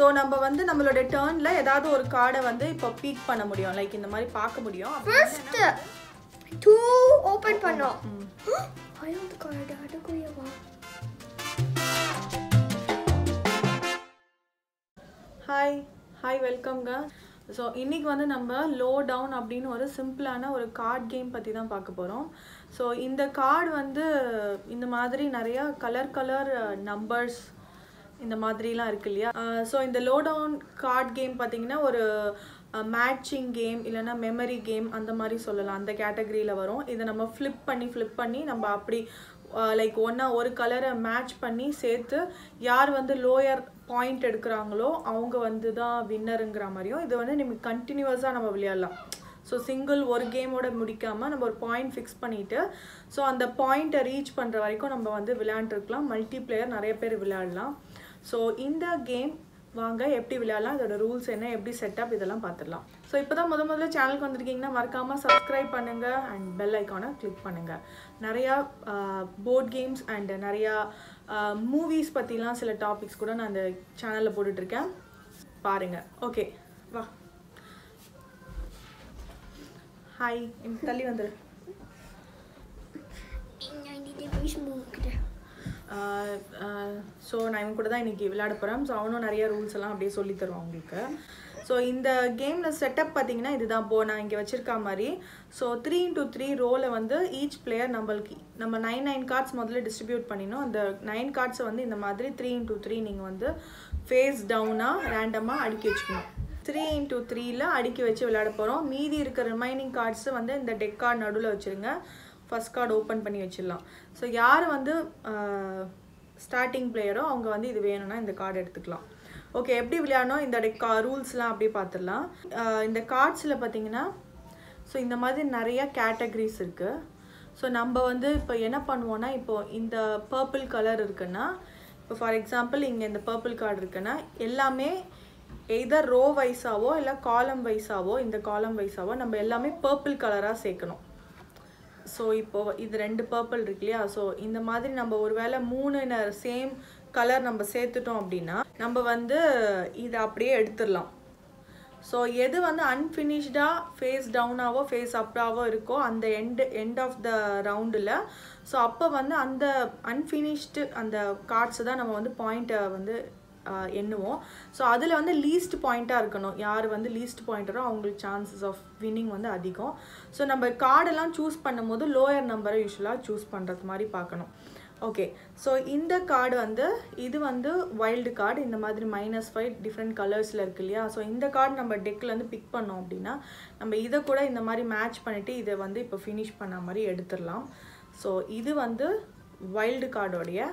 So நம்ம வந்து நம்மளோட டேர்னில் ஏதாவது ஒரு கார்டை வந்து இப்போ பீக் பண்ண முடியும் லைக் இந்த மாதிரி பார்க்க முடியும் அப்ப ஃபர்ஸ்ட் டூ ஓபன் பண்ணோம் ஐயாவது கார்டு அடுக்குயவா ஹாய் ஹாய் வெல்கம்ங்க ஸோ இன்னைக்கு வந்து நம்ம லோ டவுன் அப்படின்னு ஒரு சிம்பிளான ஒரு கார்ட் கேம் பற்றி தான் பார்க்க போகிறோம் ஸோ இந்த கார்டு வந்து இந்த மாதிரி நிறையா கலர் கலர் நம்பர்ஸ் இந்த மாதிரிலாம் இருக்கு இல்லையா ஸோ இந்த லோ டவுன் கார்ட் கேம் பார்த்தீங்கன்னா ஒரு மேட்சிங் கேம் இல்லைன்னா மெமரி கேம் அந்த மாதிரி சொல்லலாம் அந்த கேட்டகரியில் வரும் இதை நம்ம ஃப்ளிப் பண்ணி ஃப்ளிப் பண்ணி நம்ம அப்படி லைக் ஒன்றா ஒரு கலரை மேட்ச் பண்ணி சேர்த்து யார் வந்து லோயர் பாயிண்ட் எடுக்கிறாங்களோ அவங்க வந்து தான் வின்னருங்கிற மாதிரியும் இது வந்து நமக்கு கண்டினியூவஸாக நம்ம விளையாடலாம் ஸோ சிங்கிள் ஒரு கேமோட முடிக்காமல் நம்ம ஒரு பாயிண்ட் ஃபிக்ஸ் பண்ணிவிட்டு ஸோ அந்த பாயிண்ட்டை ரீச் பண்ணுற வரைக்கும் நம்ம வந்து விளையாண்டுருக்கலாம் மல்டி பிளேயர் நிறைய பேர் விளையாடலாம் ஸோ இந்த கேம் வாங்க எப்படி விளையாடலாம் இதோட ரூல்ஸ் என்ன எப்படி செட்டப் இதெல்லாம் பார்த்துடலாம் ஸோ இப்போ தான் முத முதல்ல சேனலுக்கு வந்திருக்கீங்கன்னா மறக்காமல் சப்ஸ்கிரைப் பண்ணுங்கள் அண்ட் பெல் ஐக்கானை கிளிக் பண்ணுங்கள் நிறையா போர்ட் கேம்ஸ் அண்ட் நிறையா மூவிஸ் பற்றிலாம் சில டாபிக்ஸ் கூட நான் அந்த சேனலில் போட்டுட்ருக்கேன் பாருங்கள் ஓகே வா ஹாய் எனக்கு தள்ளி வந்துரு ஸோ நான் இவன் கூட தான் இன்றைக்கி விளையாட போகிறேன் ஸோ அவனும் நிறைய ரூல்ஸ் எல்லாம் அப்படியே சொல்லி தருவான் உங்களுக்கு ஸோ இந்த கேமில் செட்டப் பார்த்தீங்கன்னா இதுதான் போ நான் இங்கே வச்சுருக்க மாதிரி ஸோ த்ரீ இன்டூ த்ரீ ரோலை வந்து ஈச் பிளேயர் நம்மளுக்கு நம்ம நைன் நைன் கார்ட்ஸ் முதல்ல டிஸ்ட்ரிபியூட் பண்ணினோம் அந்த நைன் கார்ட்ஸை வந்து இந்த மாதிரி த்ரீ இன்டூ த்ரீ நீங்கள் வந்து ஃபேஸ் டவுனாக ரேண்டமாக அடுக்கி வச்சுக்கணும் த்ரீ இன்டூ த்ரீயில் அடுக்கி வச்சு விளையாட போகிறோம் மீதி இருக்க ரிமைனிங் கார்ட்ஸை வந்து இந்த டெக் கார்டு நடுவில் வச்சுருங்க ஃபஸ்ட் கார்டு ஓப்பன் பண்ணி வச்சிடலாம் ஸோ யார் வந்து ஸ்டார்டிங் பிளேயரோ அவங்க வந்து இது வேணும்னா இந்த கார்டு எடுத்துக்கலாம் ஓகே எப்படி விளையாடணும் இந்த டெக் ரூல்ஸ்லாம் அப்படியே பார்த்துடலாம் இந்த கார்ட்ஸில் பார்த்தீங்கன்னா ஸோ இந்த மாதிரி நிறைய கேட்டகரிஸ் இருக்குது ஸோ நம்ம வந்து இப்போ என்ன பண்ணுவோன்னா இப்போது இந்த பர்பிள் கலர் இருக்குன்னா இப்போ ஃபார் எக்ஸாம்பிள் இங்கே இந்த பர்பிள் கார்டு இருக்குன்னா எல்லாமே எய்தர் ரோ வைஸாவோ இல்லை காலம் வைஸாவோ இந்த காலம் வைஸாவோ நம்ம எல்லாமே பர்பிள் கலராக சேர்க்கணும் ஸோ இப்போ இது ரெண்டு பர்பிள் இருக்கு இல்லையா ஸோ இந்த மாதிரி நம்ம ஒருவேளை மூணு சேம் கலர் நம்ம சேர்த்துட்டோம் அப்படின்னா நம்ம வந்து இதை அப்படியே எடுத்துடலாம் ஸோ எது வந்து அன்ஃபினிஷ்டாக ஃபேஸ் டவுனாவோ ஃபேஸ் அப்பாவோ இருக்கோ அந்த எண்டு எண்ட் ஆஃப் த ரவுண்டில் ஸோ அப்போ வந்து அந்த அன்ஃபினிஷ்டு அந்த கார்ட்ஸை தான் நம்ம வந்து பாயிண்ட்டை வந்து எண்ணுவோம் ஸோ அதில் வந்து லீஸ்ட் பாயிண்ட்டாக இருக்கணும் யார் வந்து லீஸ்ட் பாயிண்டரோ அவங்களுக்கு சான்சஸ் ஆஃப் வின்னிங் வந்து அதிகம் ஸோ நம்ம கார்டெல்லாம் சூஸ் பண்ணும்போது லோயர் நம்பரை யூஸ்வலாக சூஸ் பண்ணுறது மாதிரி பார்க்கணும் ஓகே ஸோ இந்த கார்டு வந்து இது வந்து வைல்டு கார்டு இந்த மாதிரி மைனஸ் ஃபைவ் டிஃப்ரெண்ட் கலர்ஸில் இருக்கு இல்லையா ஸோ இந்த கார்டு நம்ம டெக்கில் வந்து பிக் பண்ணோம் அப்படின்னா நம்ம இதை கூட இந்த மாதிரி மேட்ச் பண்ணிவிட்டு இதை வந்து இப்போ ஃபினிஷ் பண்ண மாதிரி எடுத்துடலாம் ஸோ இது வந்து வைல்டு கார்டோடைய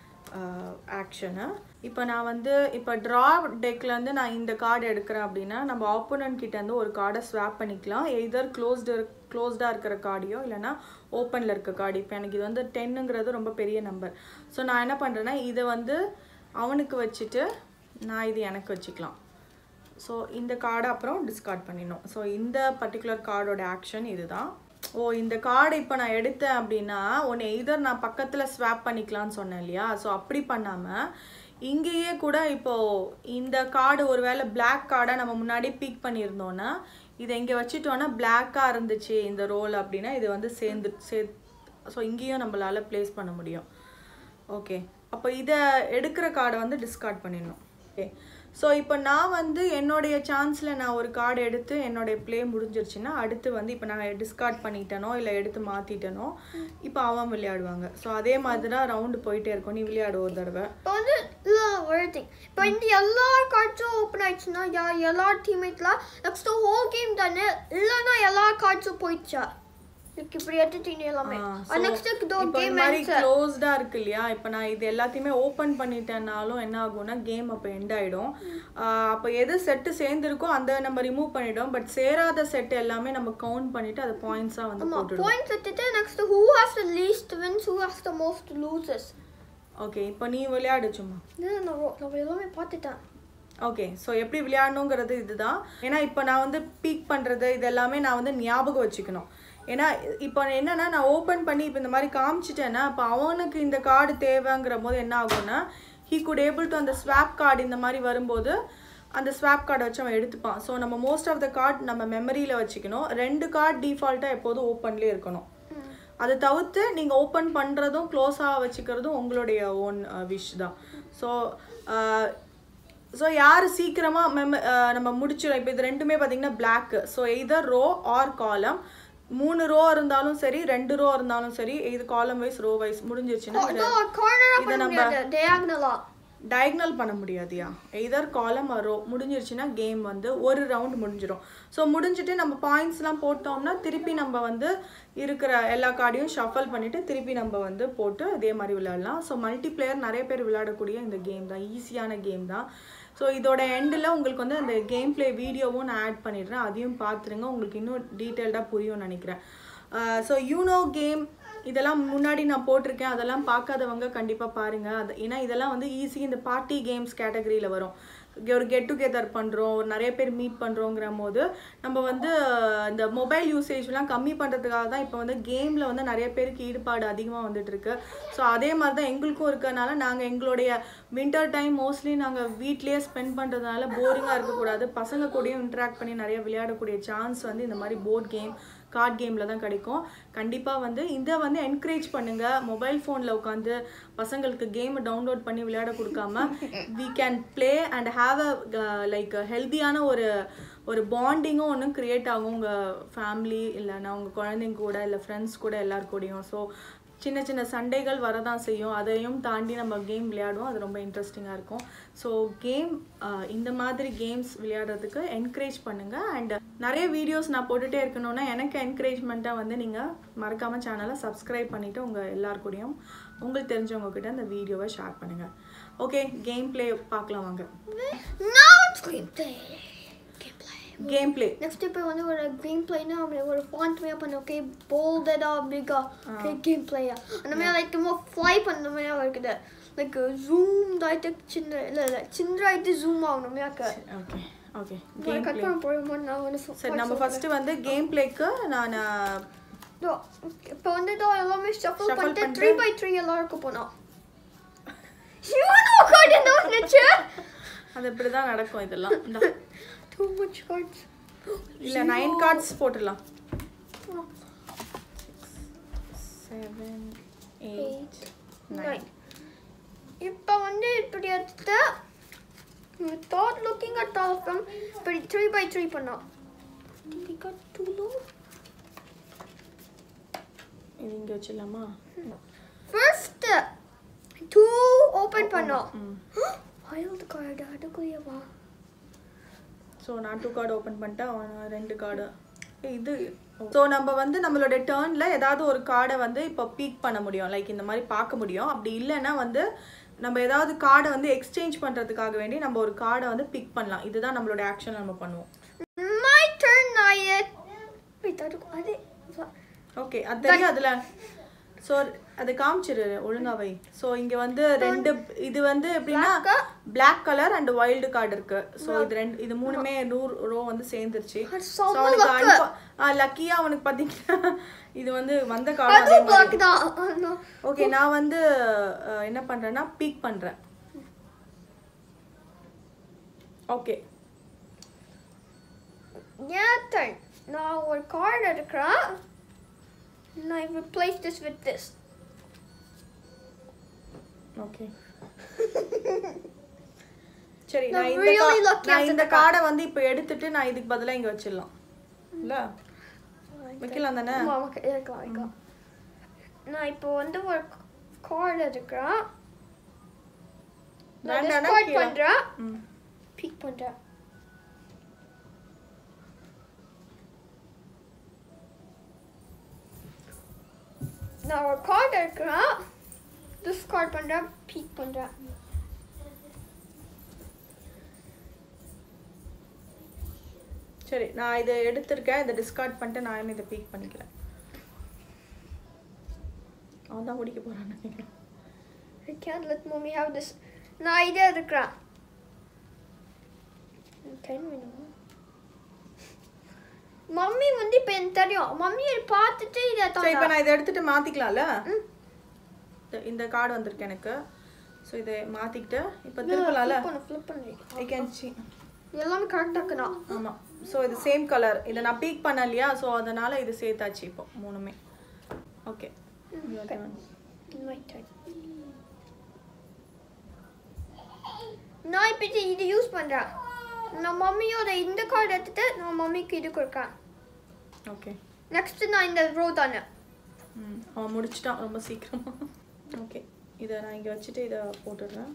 ஆக்ஷனு இப்போ நான் வந்து இப்போ ட்ரா டெக்லேருந்து நான் இந்த கார்டு எடுக்கிறேன் அப்படின்னா நம்ம ஆப்போனன்ட் கிட்டேருந்து ஒரு கார்டை ஸ்வாப் பண்ணிக்கலாம் எய்தர் க்ளோஸ்டு க்ளோஸ்டாக இருக்கிற கார்டையோ இல்லைனா ஓப்பனில் இருக்க கார்டு இப்போ எனக்கு இது வந்து டென்னுங்கிறது ரொம்ப பெரிய நம்பர் ஸோ நான் என்ன பண்ணுறேன்னா இதை வந்து அவனுக்கு வச்சுட்டு நான் இது எனக்கு வச்சுக்கலாம் ஸோ இந்த கார்டை அப்புறம் டிஸ்கார்ட் பண்ணிடணும் ஸோ இந்த பர்டிகுலர் கார்டோட ஆக்ஷன் இதுதான் ஓ இந்த கார்டை இப்போ நான் எடுத்தேன் அப்படின்னா ஒன்று எய்தர் நான் பக்கத்தில் ஸ்வாப் பண்ணிக்கலாம்னு சொன்னேன் இல்லையா ஸோ அப்படி பண்ணாமல் இங்கேயே கூட இப்போது இந்த கார்டு ஒரு வேளை பிளாக் கார்டை நம்ம முன்னாடி பிக் பண்ணியிருந்தோன்னா இதை இங்கே வச்சுட்டோன்னா பிளாக்காக இருந்துச்சு இந்த ரோல் அப்படின்னா இது வந்து சேர்ந்து சே ஸோ இங்கேயும் நம்மளால் ப்ளேஸ் பண்ண முடியும் ஓகே அப்போ இதை எடுக்கிற கார்டை வந்து டிஸ்கார்ட் பண்ணிடணும் ஓகே ஸோ இப்போ நான் வந்து என்னுடைய சான்ஸில் நான் ஒரு கார்டு எடுத்து என்னுடைய ப்ளே முடிஞ்சிருச்சுன்னா அடுத்து வந்து இப்போ நான் டிஸ்கார்ட் பண்ணிட்டேனோ இல்லை எடுத்து மாற்றிட்டேனோ இப்போ அவன் விளையாடுவாங்க ஸோ அதே மாதிரி தான் ரவுண்டு போயிட்டே இருக்கும் நீ விளையாடு ஒரு தடவை இப்போ வந்து இல்லை ஒரு திங் இப்போ இந்த எல்லா கார்ட்ஸும் ஓப்பன் ஆயிடுச்சுன்னா யா எல்லா டீம்மேட்லாம் நெக்ஸ்ட் ஹோல் கேம் தானே இல்லைன்னா எல்லா கார்ட்ஸும் போயிடுச்சா எனக்கு இப்படி எடுத்துட்டீங்க எல்லாமே நெக்ஸ்ட் இதோ இப்போ இந்த கேம் மாதிரி க்ளோஸ்டா இருக்கு இல்லையா இப்போ நான் இது எல்லாத்தையுமே ஓப்பன் பண்ணிட்டேனாலும் என்ன ஆகும்னா கேம் அப்போ எண்ட் ஆயிடும் ஆஹ் அப்போ எது செட்டு சேர்ந்துருக்கோ அந்த நம்ம ரிமூவ் பண்ணிடும் பட் சேராத செட் எல்லாமே நம்ம கவுண்ட் பண்ணிட்டு அது பாயிண்ட்ஸா வந்து போட்டுடும் பாயிண்ட்ஸ் எடுத்துட்டு next who has the least wins who has the most loses okay இப்போ நீ விளையாடு சும்மா நான் நான் எல்லாமே பார்த்துட்டேன் ஓகே ஸோ எப்படி விளையாடணுங்கிறது இதுதான் ஏன்னா இப்போ நான் வந்து பீக் பண்ணுறது இது எல்லாமே நான் வந்து ஞாபகம் வச்சுக்கணும் ஏன்னா இப்போ என்னன்னா நான் ஓப்பன் பண்ணி இப்போ இந்த மாதிரி காமிச்சிட்டேன்னா அப்போ அவனுக்கு இந்த கார்டு தேவைங்கிற போது என்ன ஆகும்னா ஹீ குட் ஏபிள் டு அந்த ஸ்வாப் கார்டு இந்த மாதிரி வரும்போது அந்த ஸ்வாப் கார்டை வச்சு அவன் எடுத்துப்பான் ஸோ நம்ம மோஸ்ட் ஆஃப் த கார்டு நம்ம மெமரியில் வச்சுக்கணும் ரெண்டு கார்டு டிஃபால்ட்டாக எப்போதும் ஓப்பன்லேயே இருக்கணும் அதை தவிர்த்து நீங்கள் ஓப்பன் பண்ணுறதும் க்ளோஸாக வச்சுக்கிறதும் உங்களுடைய ஓன் விஷ் தான் ஸோ ஸோ யார் சீக்கிரமாக மெம நம்ம முடிச்சிடும் இப்போ இது ரெண்டுமே பார்த்தீங்கன்னா black so either row or column மூணு ரோ இருந்தாலும் சரி ரெண்டு ரோ இருந்தாலும் சரி இது காலம் வைஸ் ரோ வைஸ் முடிஞ்சிருச்சுன்னா No, corner இதை பண்ண நம்ம- முடியாது diagonal-ஆ. டயக்னல் பண்ண முடியாதுயா எய்தர் காலம் ரோ முடிஞ்சிருச்சுன்னா கேம் வந்து ஒரு ரவுண்ட் முடிஞ்சிடும் ஸோ முடிஞ்சிட்டு நம்ம பாயிண்ட்ஸ்லாம் போட்டோம்னா திருப்பி நம்ம வந்து இருக்கிற எல்லா கார்டையும் ஷஃபல் பண்ணிட்டு திருப்பி நம்ம வந்து போட்டு அதே மாதிரி விளையாடலாம் ஸோ மல்டிப்ளேயர் நிறைய பேர் விளையாடக்கூடிய இந்த கேம் தான் ஈஸியான கேம் தான் ஸோ இதோட எண்டில் உங்களுக்கு வந்து அந்த கேம் ப்ளே வீடியோவும் நான் ஆட் பண்ணிடுறேன் அதையும் பார்த்துருங்க உங்களுக்கு இன்னும் டீட்டெயில்டாக புரியும்னு நினைக்கிறேன் ஸோ யூனோ கேம் இதெல்லாம் முன்னாடி நான் போட்டிருக்கேன் அதெல்லாம் பார்க்காதவங்க கண்டிப்பாக பாருங்கள் அது ஏன்னா இதெல்லாம் வந்து ஈஸி இந்த பார்ட்டி கேம்ஸ் கேட்டகரியில் வரும் இங்க ஒரு கெட் டுகெதர் பண்ணுறோம் ஒரு நிறைய பேர் மீட் பண்ணுறோங்கிற போது நம்ம வந்து அஹ், இந்த மொபைல் யூசேஜ்லாம் கம்மி பண்ணுறதுக்காக தான் இப்போ வந்து கேமில் வந்து நிறைய பேருக்கு ஈடுபாடு அதிகமாக வந்துட்டு இருக்கு ஸோ அதே மாதிரி தான் எங்களுக்கும் இருக்கறனால நாங்கள் எங்களுடைய வின்டர் டைம் மோஸ்ட்லி நாங்கள் வீட்லேயே ஸ்பெண்ட் பண்ணுறதுனால போரிங்காக இருக்கக்கூடாது பசங்க கூடயும் இன்ட்ராக்ட் பண்ணி நிறைய விளையாடக்கூடிய சான்ஸ் வந்து இந்த மாதிரி போர்ட் கேம் கார்ட் கேமில் தான் கிடைக்கும் கண்டிப்பாக வந்து இதை வந்து என்கரேஜ் பண்ணுங்கள் மொபைல் ஃபோனில் உட்காந்து பசங்களுக்கு கேமை டவுன்லோட் பண்ணி விளையாட கொடுக்காம we can play and have a like ஹெல்த்தியான ஒரு ஒரு பாண்டிங்கும் ஒன்று க்ரியேட் ஆகும் உங்கள் ஃபேமிலி இல்லைன்னா உங்கள் குழந்தைங்க கூட இல்லை ஃப்ரெண்ட்ஸ் கூட எல்லார் கூடயும் ஸோ சின்ன சின்ன சண்டைகள் வரதான் செய்யும் அதையும் தாண்டி நம்ம கேம் விளையாடுவோம் அது ரொம்ப இன்ட்ரெஸ்டிங்காக இருக்கும் ஸோ கேம் இந்த மாதிரி கேம்ஸ் விளையாடுறதுக்கு என்கரேஜ் பண்ணுங்கள் அண்ட் நிறைய வீடியோஸ் நான் போட்டுகிட்டே இருக்கணும்னா எனக்கு என்கரேஜ்மெண்ட்டாக வந்து நீங்கள் மறக்காமல் சேனலை சப்ஸ்கிரைப் பண்ணிவிட்டு உங்கள் எல்லார் கூடயும் உங்களுக்கு தெரிஞ்சவங்க கிட்ட இந்த வீடியோவை ஷேர் பண்ணுங்கள் ஓகே கேம் ப்ளே பார்க்கலாம் வாங்க Now it's gameplay. Gameplay. Game play next இப்போ வந்து ஒரு கேம் பிளேனா ஒரு ஃபாண்ட் மேப் பண்ண ஓகே போல்டடா பிகா ஓகே கேம் பிளேயா அந்த மாதிரி லைக் ரொம்ப ஃப்ளை பண்ண மாதிரி இருக்குது லைக் ஜூம் ஆயிட்டு சின்ன இல்லை இல்லை சின்ன ஆயிட்டு ஜூம் ஆகணும் மேக்க ஓகே ஓகே நான் கேம் கட் ப்ளே பண்ண போகும்போது நான் வந்து சரி நம்ம ஃபஸ்ட்டு வந்து கேம் ப்ளேக்கு நான் இப்போ வந்து இதோ எல்லாமே ஷஃபிள் Shuffle பண்ணிட்டு பண்ணிட்டு- த்ரீ பை த்ரீ எல்லாருக்கும் போனோம் இவனு உட்காந்து நினைச்சு அது இப்படி தான் நடக்கும் இதெல்லாம் இந்தா. டூ மச் கார்ட்ஸ் இல்ல நைன் கார்ட்ஸ் போட்டுடலாம் செவன் எயிட் நைன் இப்போ வந்து இப்படி எடுத்து that looking at all from இப்படி த்ரீ பை த்ரீ பண்ணோம் We got too low. இது இங்க வச்சிடலாமா First, two open பண்ணோம் ம் wild card அதுக்குரியவா ஸோ நான் டூ கார்டு ஓப்பன் பண்ணிட்டேன் அவன் ரெண்டு கார்டு இது ஸோ நம்ம வந்து நம்மளோட டேர்னில் ஏதாவது ஒரு கார்டை வந்து இப்போ பீக் பண்ண முடியும் லைக் இந்த மாதிரி பார்க்க முடியும் அப்படி இல்லைன்னா வந்து நம்ம ஏதாவது கார்டை வந்து எக்ஸ்சேஞ்ச் பண்ணுறதுக்காக வேண்டி நம்ம ஒரு கார்டை வந்து பிக் பண்ணலாம் இதுதான் நம்மளோட ஆக்ஷன் நம்ம பண்ணுவோம் my turn நான் wait அதுக்கு அது ஓகே அது தெரியும் அதில் ஸோ அது காமிச்சிரு ஒழுங்காவை ஸோ இங்க வந்து ரெண்டு இது வந்து எப்படின்னா Black colour and wild card இருக்கு ஸோ இது ரெண்டு இது மூணுமே நூறு ரோ வந்து சேர்ந்துருச்சு அது ஸோ செம்ம அவனுக்கு லக்கியா அவனுக்கு பார்த்தீங்கன்னா இது வந்து வந்த கார்டு அதே அதுவும் மாதிரி black தான் ஆனா, ஓகே நான் வந்து அஹ், என்ன பண்றேன்னா பீக் பண்றேன் ஓகே என் turn நான் ஒரு கார்டு எடுக்கிறேன் நான் replace this with this okay சரி நான் நான் இந்த really கா- lucky நான் after இந்த the கார்டை வந்து இப்போ எடுத்துட்டு நான் இதுக்கு பதிலா இங்க வச்சிடலாம் இல்ல வைக்கலாம் தானே ஆமா, okay, இருக்கலாம் இருக்கலாம் நான் இப்போ வந்து ஒரு கார்டு எடுக்கிறேன் நான் வேண்டாம்னா discard கீழே. பண்றேன் ம் பீக் பண்றேன் நான் ஒரு கார்டு எடுக்கிறேன் டிஸ்கார்ட் பண்றேன் பீக் பண்றேன் சரி நான் இதை எடுத்திருக்கேன் இதை டிஸ்கார்ட் பண்ணிட்டு நான் இதை பீக் பண்ணிக்கிறேன் அவன் தான் முடிக்க போறான்னு நினைக்கிறேன் I can't let mommy have this. நான் இதே எடுக்கிறேன் டென் வேணுமா மம்மி வந்து இப்போ எனக்கு தெரியும் மம்மி பார்த்துட்டு இதை சரி இப்போ தான் நான் இதை எடுத்துட்டு மாத்திக்கலாம்ல ம். இந்த- இந்த கார்டு வந்திருக்கு எனக்கு ஸோ இதை மாற்றிக்கிட்டு இப்போ திருப்பலாம்ல ஃபிளிப் பண்ணு ஃபிளிப் பண்ணு ஐ கேன் சி எல்லாமே கரெக்டாக இருக்குண்ணா ஆமாம் ஸோ இது சேம் கலர் இதை நான் பீக் பண்ண இல்லையா ஸோ அதனால் இது சேர்த்தாச்சு இப்போ மூணுமே ஓகே My turn. நான் இப்போ இது இது யூஸ் பண்ணுறேன் நான் மம்மியோட இந்த கார்டு எடுத்துட்டு நான் மம்மிக்கு இது கொடுக்கேன் ஓகே நெக்ஸ்ட் நான் இந்த ரோ தானே ம் அவன் முடிச்சிட்டான் ரொம்ப சீக்கிரமா ஓகே இதை நான் இங்கே வச்சுட்டு இதை போட்டுடுறேன்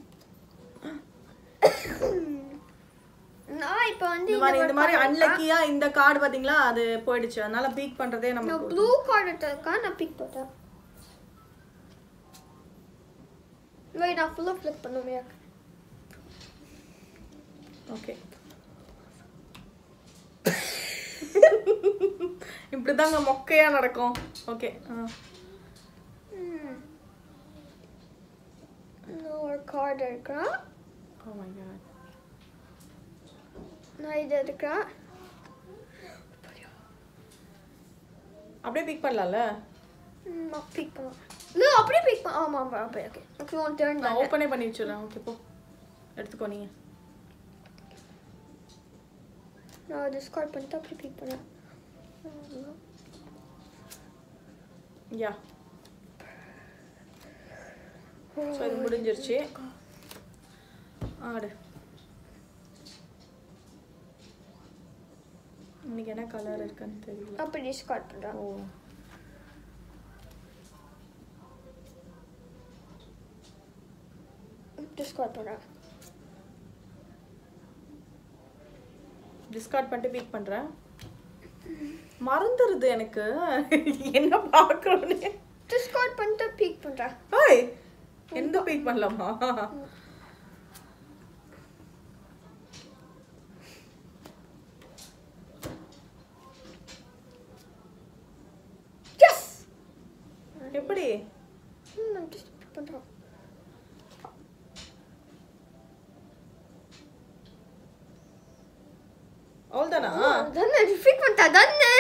நான் இப்போ வந்து இந்த மாதிரி இந்த மாதிரி அன்லக்கியா இந்த கார்டு பாத்தீங்களா அது போயிடுச்சு அதனால பீக் பண்றதே நான் நமக்கு ப்ளூ கார்டு எடுத்திருக்கேன் நான் பிக் போட்டேன் Wait, நான் ஃபுல்லாக ஃப்ளிப் பண்ணுவேன் ஓகே இப்படிதாங்க மொக்கையா நடக்கும் ஓகே ம். நான் ஒரு கார்டு எடுக்கிறேன் ஓ மை காட் நான் இது எடுக்கிறேன் அப்படியே பீக் பண்ணலாம்ல ம், நான் பிக் பண்ணலாம் இல்லை அப்படியே பிக் பண்ண ஆமாம் ஆமாம் அப்படியே ஓகே ஓகே ஒன் டேர்ன் நான் ஓப்பனே பண்ணி வச்சிடுறேன் ஓகே போ எடுத்துக்கோ நீங்க நான் டிஸ்கார்ட் பண்ணிட்டு அப்படி பிக் பண்ணேன் யா ஸோ இது முடிஞ்சிருச்சு ஆடு இன்னைக்கு என்ன கலர் இருக்குன்னு தெரியல அப்படி டிஸ்கார்ட் பண்ணுறேன் ஓ டிஸ்கார்ட் பண்ணுறேன் டிஸ்கார்ட் பண்ணிட்டு பீக் பண்றேன் மறந்துருது எனக்கு என்ன பார்க்கணும்னு டிஸ்கார்ட் பண்ணிட்டு பிக் பண்ணுறேன் ஓய் எந்த பீக் பண்ணலாமா எஸ் எப்படி நான் ஜஸ்ட் பிக் பண்ணுறேன் அவ்வளோதானா தானே பிக் பண்ணிட்டா தானே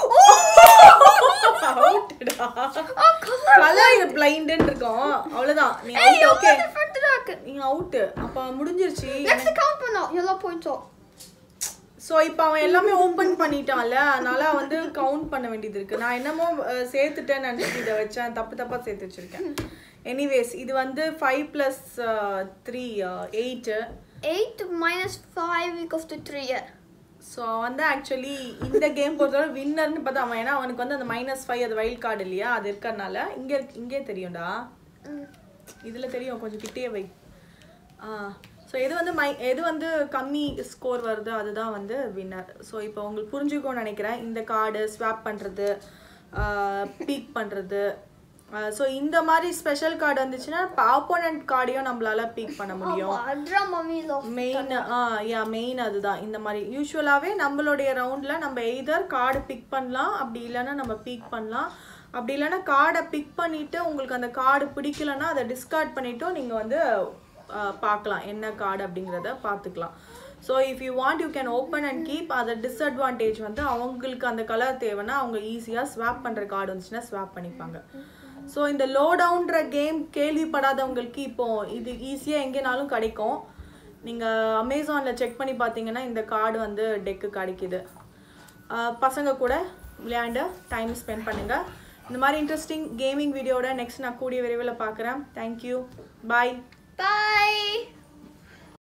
அவுட்டடா ஓ கலர் கலர் பிளைண்டுன்னு இருக்கும் அவ்வளவுதான் நீ ஏய் அவுட் ஓகே ஓகே டிஃபரெண்ட்டாக இருக்கு நீ அவுட் அப்ப முடிஞ்சிருச்சு நெக்ஸ்ட் கவுண்ட் பண்ணோம் எல்லா பாயிண்ட்ஸும் ஸோ இப்போ அவன் எல்லாமே ஓப்பன் பண்ணிட்டான்ல அதனால வந்து கவுண்ட் பண்ண வேண்டியது இருக்கு நான் என்னமோ அஹ், சேர்த்துட்டேன்னு நினச்சிட்டு இதை வச்சேன் தப்பு தப்பா சேர்த்து வச்சிருக்கேன் எனிவேஸ் இது வந்து five plus three eight eight minus five equals to three so வந்து ஆக்சுவலி இந்த கேம் பொறுத்தவரை வின்னர்னு பார்த்தா அவன் ஏன்னா அவனுக்கு வந்து அந்த மைனஸ் ஃபைவ் அது வைல்ட் கார்டு இல்லையா அது இருக்கறனால இங்கே இங்கே தெரியும்டா இதில் தெரியும் கொஞ்சம் கிட்டே வை ஆ ஸோ எது வந்து மை எது வந்து கம்மி ஸ்கோர் வருதோ அதுதான் வந்து வின்னர் ஸோ இப்போ உங்களுக்கு புரிஞ்சுக்கோன்னு நினைக்கிறேன் இந்த கார்டு ஸ்வாப் பண்ணுறது பீக் பண்ணுறது ஸோ இந்த மாதிரி ஸ்பெஷல் கார்டு வந்துச்சுன்னா ஆப்போனண்ட் கார்டையும் நம்மளால பீக் பண்ண முடியும் அட்ரா மம்மி லவ் மெயின் ஆ யா மெயின் அதுதான் இந்த மாதிரி யூஸ்வலாகவே நம்மளுடைய ரவுண்டில் நம்ம எய்தர் கார்டு பிக் பண்ணலாம் அப்படி இல்லைன்னா நம்ம பீக் பண்ணலாம் அப்படி இல்லைன்னா கார்டை பிக் பண்ணிவிட்டு உங்களுக்கு அந்த கார்டு பிடிக்கலன்னா அதை டிஸ்கார்ட் பண்ணிவிட்டும் நீங்கள் வந்து ஆ, பார்க்கலாம் என்ன கார்டு அப்படிங்கிறத பார்த்துக்கலாம் so if you want you can open and keep அதை டிஸ்அட்வான்டேஜ் வந்து அவங்களுக்கு அந்த கலர் தேவைன்னா அவங்க ஈஸியாக ஸ்வாப் பண்ணுற கார்டு வந்துச்சுன்னா ஸ்வாப் பண்ணிப்பாங்க ஸோ இந்த லோ டவுன்ற கேம் கேள்விப்படாதவங்களுக்கு இப்போ இது ஈஸியாக எங்கேனாலும் கிடைக்கும் நீங்கள் அமேசானில் செக் பண்ணி பார்த்தீங்கன்னா இந்த கார்டு வந்து டெக்கு கிடைக்குது ஆஹ் பசங்க கூட விளையாண்டு டைம் ஸ்பெண்ட் பண்ணுங்கள் இந்த மாதிரி இன்ட்ரெஸ்டிங் கேமிங் வீடியோட நெக்ஸ்ட் நான் கூடிய விரைவில் பார்க்குறேன் தேங்க்யூ பாய் பை